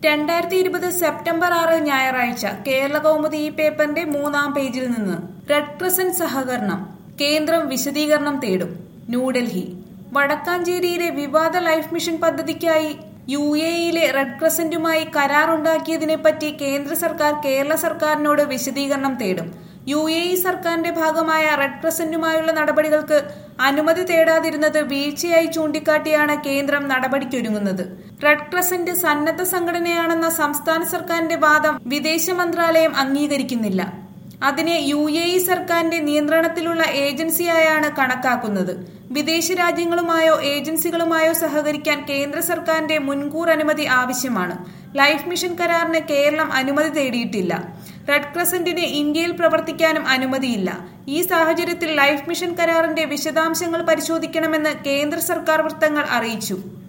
രണ്ടായിരത്തി ഇരുപത് സെപ്റ്റംബർ ആറ് ഞായറാഴ്ച കേരള കൗമുദി ഈ പേപ്പറിന്റെ മൂന്നാം പേജിൽ നിന്ന് റെഡ് ക്രസന്റ് സഹകരണം കേന്ദ്രം വിശദീകരണം തേടും ന്യൂഡൽഹി വടക്കാഞ്ചേരിയിലെ വിവാദ ലൈഫ് മിഷൻ പദ്ധതിക്കായി യു എയിലെ റെഡ് ക്രസന്റുമായി കരാറുണ്ടാക്കിയതിനെപ്പറ്റി കേന്ദ്ര സർക്കാർ കേരള സർക്കാരിനോട് വിശദീകരണം തേടും യു എ ഇ സർക്കാരിന്റെ ഭാഗമായ റെഡ് ക്രസന്റുമായുള്ള നടപടികൾക്ക് അനുമതി തേടാതിരുന്നത് വീഴ്ചയായി ചൂണ്ടിക്കാട്ടിയാണ് കേന്ദ്രം നടപടിക്കൊരുങ്ങുന്നത് റെഡ് ക്രസന്റ് സന്നദ്ധ സംഘടനയാണെന്ന സംസ്ഥാന സർക്കാരിന്റെ വാദം വിദേശ മന്ത്രാലയം അംഗീകരിക്കുന്നില്ല അതിനെ യു എ ഇ സർക്കാരിന്റെ നിയന്ത്രണത്തിലുള്ള ഏജൻസിയായാണ് കണക്കാക്കുന്നത് വിദേശ രാജ്യങ്ങളുമായോ ഏജൻസികളുമായോ സഹകരിക്കാൻ കേന്ദ്ര സർക്കാരിന്റെ മുൻകൂർ അനുമതി ആവശ്യമാണ് ലൈഫ് മിഷൻ കരാറിന് കേരളം അനുമതി തേടിയിട്ടില്ല റെഡ് ക്രസന്റിന് ഇന്ത്യയിൽ പ്രവർത്തിക്കാനും അനുമതിയില്ല ഈ സാഹചര്യത്തിൽ ലൈഫ് മിഷൻ കരാറിന്റെ വിശദാംശങ്ങൾ പരിശോധിക്കണമെന്ന് കേന്ദ്ര സർക്കാർ വൃത്തങ്ങൾ അറിയിച്ചു